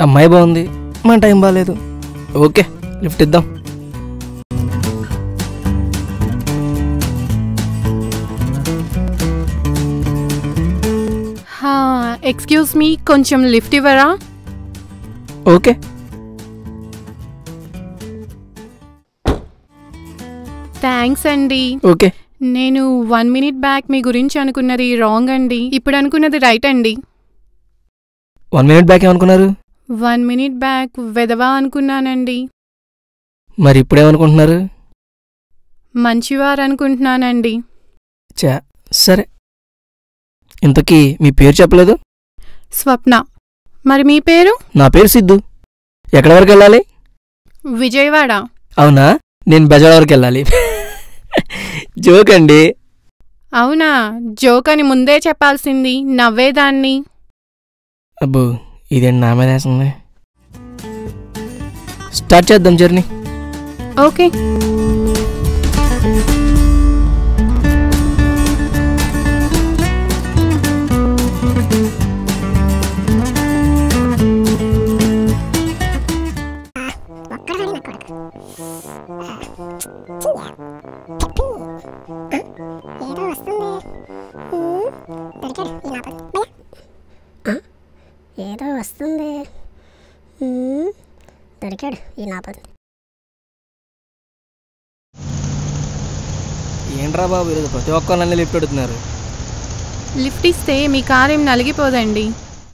అమ్మాయి బాగుంది మన టైం బాగాలేదు ఓకే లిఫ్ట్ ఇద్దాం హా, ఎక్స్క్యూజ్ మీ కొంచెం లిఫ్ట్ ఇవ్వరా ఓకే థ్యాంక్స్ అండి ఓకే నేను వన్ మినిట్ బ్యాక్ మీ గురించి అనుకున్నది రాంగ్ అండి ఇప్పుడు అనుకున్నది రైట్ అండి వన్ మినిట్ బ్యాక్ ఏమనుకున్నారు వన్ మినిట్ బ్యాక్ వెదవా అనుకున్నానండి మరి ఇప్పుడేమనుకుంటున్నారు మంచివారు అనుకుంటున్నానండి చా సరే ఇంతకీ మీ పేరు చెప్పలేదు స్వప్న మరి మీ పేరు నా పేరు సిద్ధు ఎక్కడి వరకు వెళ్ళాలి విజయవాడ అవునా నేను బెజవాడ వరకు వెళ్ళాలి జోక్ అండి అవునా జోక్ అని ముందే చెప్పాల్సింది నవ్వేదాన్ని అబ్బో ఇదేంటి నా మీద వేస్తుంది స్టార్ట్ చేద్దాం జర్నీ ఓకే ఒక్కడగానే నా కొడుకు ఏదో వస్తుంది ఉమ్, దొరికాడు ఈ నాపది భయ్యా. ఏదో వస్తుంది ఉమ్, దొరికాడు ఈ నాపది ఏంట్రా బాబు ఈరోజు ప్రతి ఒక్కరిని లిఫ్ట్ పెడుతున్నారు లిఫ్ట్ ఇస్తే మీ కార్ ఏం నలిగిపోదండి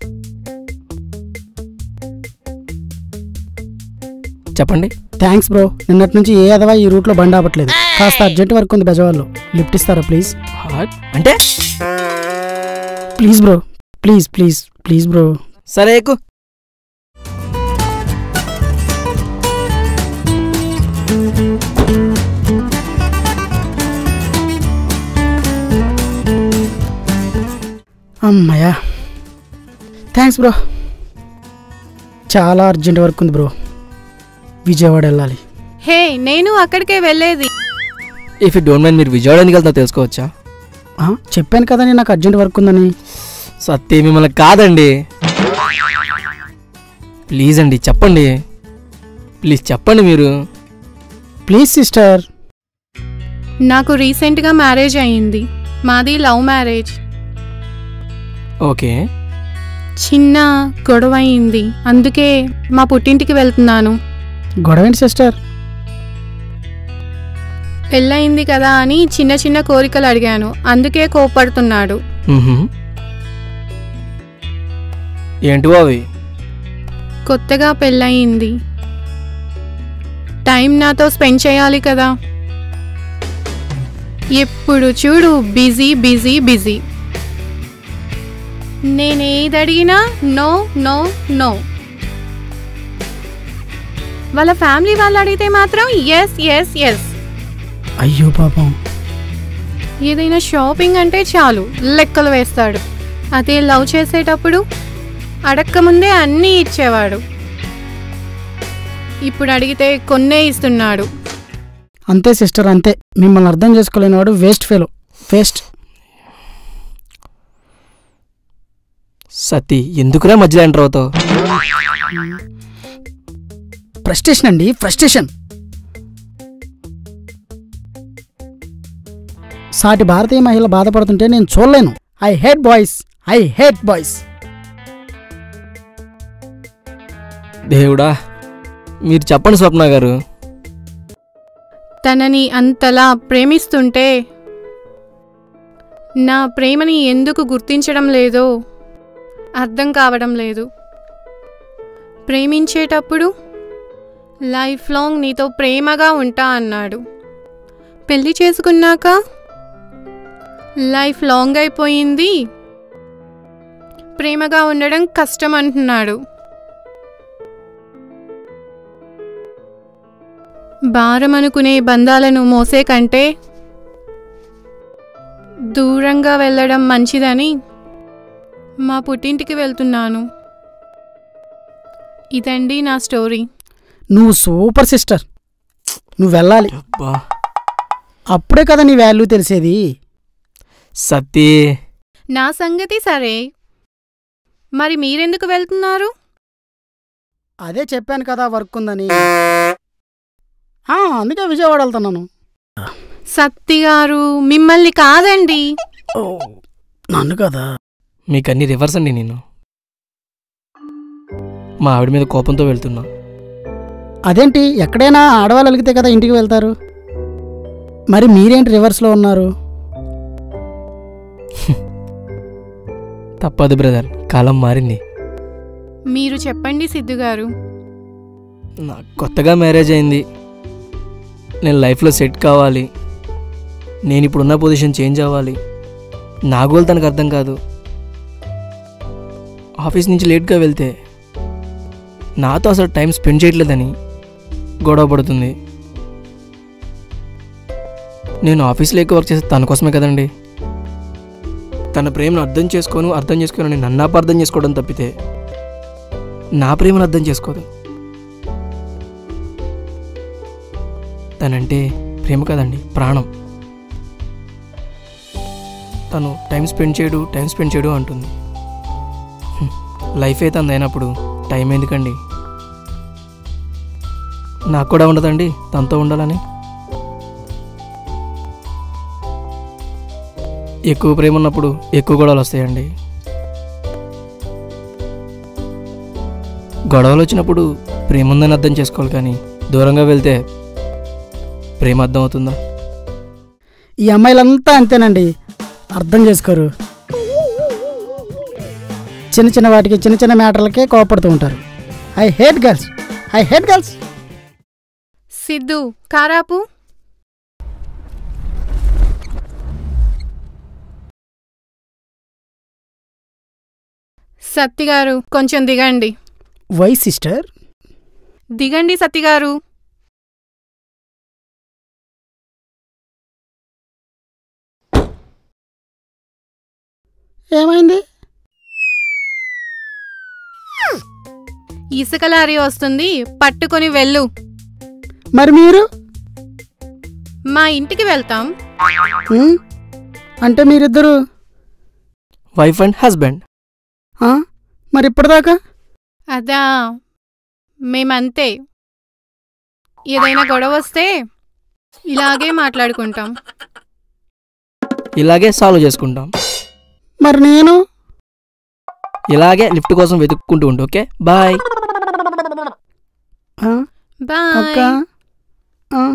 చెప్పండి థ్యాంక్స్ బ్రో నిన్నటి నుంచి ఏ అదవా ఈ రూట్లో బండి ఆపట్లేదు కాస్త అర్జెంట్ వర్క్ ఉంది బెజవాళ్ళు లిఫ్ట్ ఇస్తారా ప్లీజ్ హాట్ అంటే please bro please please please bro సరే ఎక్కు అమ్మయ్యా థ్యాంక్స్ బ్రో చాలా అర్జెంట్ వర్క్ ఉంది బ్రో విజయవాడ వెళ్ళాలి హే నేను అక్కడికే వెళ్ళేది ఇఫ్ యూ డోంట్ మైండ్ మీరు విజయవాడ ఎందుకు వెళ్తా తెలుసుకోవచ్చా ఆ, చెప్పాను కదండి నాకు అర్జెంట్ వర్క్ ఉందని సత్య మిమ్మల్ని కాదండి ప్లీజ్ అండి చెప్పండి ప్లీజ్ చెప్పండి మీరు ప్లీజ్ సిస్టర్ నాకు రీసెంట్గా మ్యారేజ్ అయ్యింది మాది లవ్ మ్యారేజ్ ఓకే చిన్న గొడవ అయింది అందుకే మా పుట్టింటికి వెళ్తున్నాను గొడవ ఏంటి సిస్టర్ పెళ్ళయింది కదా అని చిన్న చిన్న కోరికలు అడిగాను అందుకే కోపడుతున్నాడు మ్మ్హ్మ్. ఏంటి అవి కొత్తగా పెళ్ళయింది టైం నాతో స్పెండ్ చేయాలి కదా ఎప్పుడు చూడు బిజీ బిజీ బిజీ నేనేది అడిగినా నో నో నో వాళ్ళ ఫ్యామిలీ వాళ్ళు అడిగితే మాత్రం ఎస్ ఎస్ ఎస్ అయ్యో పాపం ఏదైనా షాపింగ్ అంటే చాలు లెక్కలు వేస్తాడు అదే లవ్ చేసేటప్పుడు అడక్కముందే అన్నీ ఇచ్చేవాడు ఇప్పుడు అడిగితే కొన్నే ఇస్తున్నాడు అంతే సిస్టర్ అంతే మిమ్మల్ని అర్థం చేసుకోలేనివాడు వేస్ట్ ఫెలో వేస్ట్ సతీ ఎందుకురా మధ్యలో ఎంటర్ అవుతావు ఫ్రస్ట్రేషన్ అండి ఫ్రస్ట్రేషన్ సాటి భారతీయ మహిళ బాధపడుతుంటే నేను చూడలేను I hate boys I hate boys దేవుడా మీరు చెప్పండి స్వప్న గారు తనని అంతలా ప్రేమిస్తుంటే నా ప్రేమని ఎందుకు గుర్తించడం లేదో అర్థం కావడం లేదు ప్రేమించేటప్పుడు లైఫ్ లాంగ్ నీతో ప్రేమగా ఉంటా అన్నాడు పెళ్లి చేసుకున్నాక లైఫ్ లాంగ్ అయిపోయింది ప్రేమగా ఉండడం కష్టం అంటున్నాడు భారం అనుకునే బంధాలను మోసే కంటే దూరంగా వెళ్ళడం మంచిదని మా పుట్టింటికి వెళ్తున్నాను ఇదండి నా స్టోరీ నువ్వు సూపర్ సిస్టర్ నువ్వు వెళ్ళాలి అబ్బా అప్పుడే కదా నీ వాల్యూ తెలిసేది సతీ నా సంగతి సరే మరి మీరెందుకు వెళ్తున్నారు అదే చెప్పాను కదా వర్క్ ఉందని ఆ, అందుకే విజయవాడ వెళ్తున్నాను సత్తి గారు మిమ్మల్ని కాదండి ఓ నన్ను కదా మీకు అన్ని రివర్స్ అండి నేను మా ఆవిడ మీద కోపంతో వెళ్తున్నా అదేంటి ఎక్కడైనా ఆడవాళ్ళు అలిగితే కదా ఇంటికి వెళ్తారు మరి మీరేంటి రివర్స్లో ఉన్నారు తప్పదు బ్రదర్ కాలం మారింది మీరు చెప్పండి సిద్ధు గారు నాకు కొత్తగా మ్యారేజ్ అయింది నేను లైఫ్లో సెట్ కావాలి నేను ఇప్పుడున్న పొజిషన్ చేంజ్ అవ్వాలి నా గోల్ తనకు అర్థం కాదు ఆఫీస్ నుంచి లేట్గా వెళ్తే నాతో అసలు టైం స్పెండ్ చేయట్లేదని గొడవ పడుతుంది నేను ఆఫీస్లో ఎక్కువ వర్క్ చేసే తన కోసమే కదండి తన ప్రేమను అర్థం చేసుకోను అర్థం చేసుకోను నన్ను అపార్థం చేసుకోవడం తప్పితే నా ప్రేమను అర్థం చేసుకోదు తనంటే ప్రేమ కదండి ప్రాణం తను టైం స్పెండ్ చేయడు టైం స్పెండ్ చేయడు అంటుంది హ్మ్. లైఫ్ అయితే అందైనప్పుడు టైం ఎందుకండి నాకు కూడా ఉండదండి తనతో ఉండాలని ఎక్కువ ప్రేమ ఉన్నప్పుడు ఎక్కువ గొడవలు వస్తాయండి గొడవలు వచ్చినప్పుడు ప్రేమ ఉందని అర్థం చేసుకోవాలి కానీ దూరంగా వెళ్తే ప్రేమ అర్థం అవుతుందా ఈ అమ్మాయిలంతా అంతేనండి అర్థం చేసుకోరు చిన్న చిన్న వాటికి చిన్న చిన్న మ్యాటర్లకే కోపడుతూ ఉంటారు I hate girls I hate girls Siddhu కారాపు సత్తి గారు కొంచెం దిగండి వై సిస్టర్ దిగండి సత్తి గారు ఏమైంది ఇసుక లారీ వస్తుంది పట్టుకొని వెళ్ళు మరి మీరు మా ఇంటికి వెళ్తాం ఉమ్, అంటే మీరిద్దరు వైఫ్ అండ్ హస్బెండ్ ఆ? మరి ఇప్పటిదాకా అదా మేమంతే ఏదైనా గొడవ వస్తే ఇలాగే మాట్లాడుకుంటాం ఇలాగే సాల్వ్ చేసుకుంటాం మరి నేను ఇలాగే లిఫ్ట్ కోసం వెతుక్కుంటూ ఉండు ఓకే బాయ్ ఆ? అక్క bye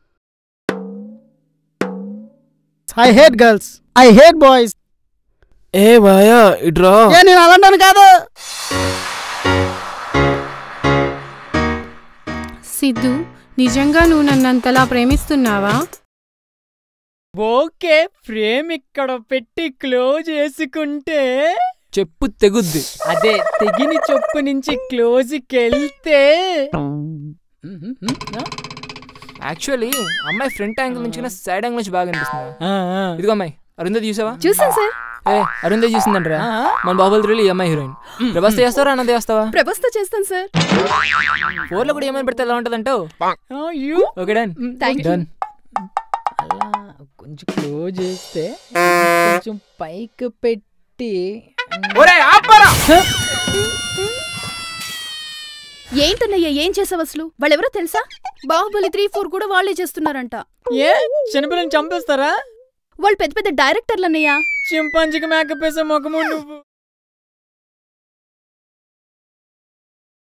I hate girls I hate boys ఏ బాయా ఇట్రా ఏ నేను అలాంటాను కాదు సిద్ధు నిజంగా నువ్వు నన్నంతలా ప్రేమిస్తున్నావా ఓకే ఫ్రేమ్ ఇక్కడ పెట్టి క్లోజ్ చేసుకుంటే చెప్పు తెగుద్ది అదే తెగిని చొప్పు నుంచి క్లోజ్కి వెళ్తే యాక్చువల్లీ అమ్మాయి ఫ్రంట్ యాంగిల్ నుంచి కన్నా సైడ్ యాంగిల్ నుంచి బాగా అనిపిస్తుంది ఇదిగో అమ్మాయి అరుంధతి చూసావా చూసాను సార్ ఏ అరుంధతి చూసిందంటరా మన బాబుల్ త్రీలు ఈ అమ్మాయి హీరోయిన్ ప్రభాస్ చేస్తావా అన్నది చేస్తావా ప్రభస్తో చేస్తాను సార్ ఫోర్ లో కూడా ఏమైనా పెడితే ఎలా ఉంటదంటావు you okay done thank you done అలా కొంచెం క్లోజ్ చేస్తే కొంచెం పైకి పెట్టి ఏంటన్నయ్య ఏం చేసావు అసలు వాళ్ళెవరో తెలుసా బాహుబలి త్రీ ఫోర్ కూడా వాళ్ళే చేస్తున్నారంట ఏ చిన్నపిల్లని చంపేస్తారా వాళ్ళు పెద్ద పెద్ద డైరెక్టర్లు అన్నయ్య చింపాంజీకి మేకప్ వేసే ముఖము నువ్వు